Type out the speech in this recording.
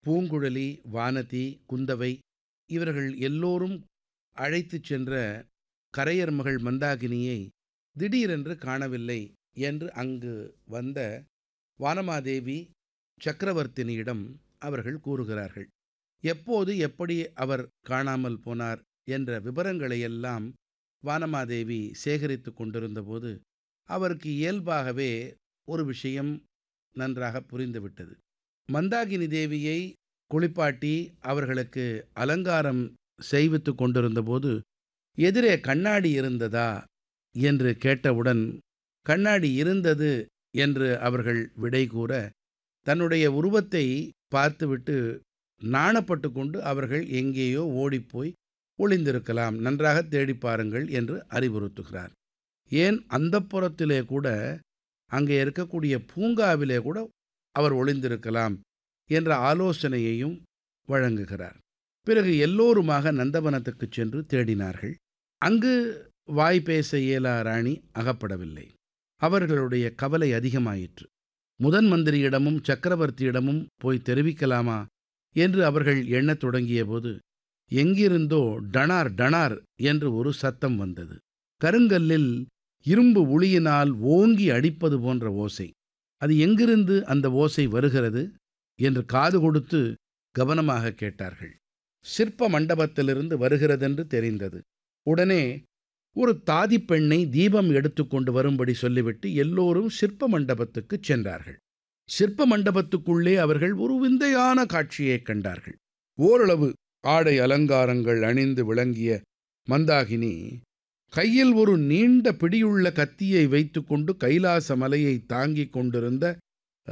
பூங்குழலி வானதி குந்தவை இவர்கள் எல்லோரும் அழைத்துச் சென்ற கரையர் மகள் மந்தாகினியை திடீரென்று காணவில்லை என்று அங்கு வந்த வானமாதேவி சக்கரவர்த்தினியிடம் அவர்கள் கூறுகிறார்கள் எப்போது எப்படி அவர் காணாமல் போனார் என்ற விவரங்களையெல்லாம் வானமாதேவி சேகரித்து கொண்டிருந்தபோது அவருக்கு இயல்பாகவே ஒரு விஷயம் நன்றாக புரிந்துவிட்டது மந்தாகினி தேவியை குளிப்பாட்டி அவர்களுக்கு அலங்காரம் செய்வித்து கொண்டிருந்தபோது எதிரே கண்ணாடி இருந்ததா என்று கேட்டவுடன் கண்ணாடி இருந்தது என்று அவர்கள் விடை கூற தன்னுடைய உருவத்தை பார்த்துவிட்டு நாணப்பட்டு கொண்டு அவர்கள் எங்கேயோ ஓடிப்போய் ஒளிந்திருக்கலாம் நன்றாக தேடி பாருங்கள் என்று அறிவுறுத்துகிறார் ஏன் அந்த புறத்திலே கூட அங்கே இருக்கக்கூடிய பூங்காவிலே கூட அவர் ஒளிந்திருக்கலாம் என்ற ஆலோசனையையும் வழங்குகிறார் பிறகு எல்லோருமாக நந்தவனத்துக்கு சென்று தேடினார்கள் அங்கு வாய் பேச இயலா ராணி அகப்படவில்லை அவர்களுடைய கவலை அதிகமாயிற்று முதன் மந்திரியிடமும் சக்கரவர்த்தியிடமும் போய் தெரிவிக்கலாமா என்று அவர்கள் எண்ணத் தொடங்கியபோது எங்கிருந்தோ டனார் டனார் என்று ஒரு சத்தம் வந்தது கருங்கல்லில் இரும்பு உளியினால் ஓங்கி அடிப்பது போன்ற ஓசை அது எங்கிருந்து அந்த ஓசை வருகிறது என்று காது கொடுத்து கவனமாக கேட்டார்கள் சிற்ப மண்டபத்திலிருந்து வருகிறதென்று தெரிந்தது உடனே ஒரு தாதி பெண்ணை தீபம் எடுத்துக்கொண்டு வரும்படி சொல்லிவிட்டு எல்லோரும் சிற்ப மண்டபத்துக்குச் சென்றார்கள் சிற்ப மண்டபத்துக்குள்ளே அவர்கள் ஒரு விந்தையான காட்சியைக் கண்டார்கள் ஓரளவு ஆடை அலங்காரங்கள் அணிந்து விளங்கிய மந்தாகினி கையில் ஒரு நீண்ட பிடியுள்ள கத்தியை வைத்துக்கொண்டு கைலாச மலையை தாங்கிக் கொண்டிருந்த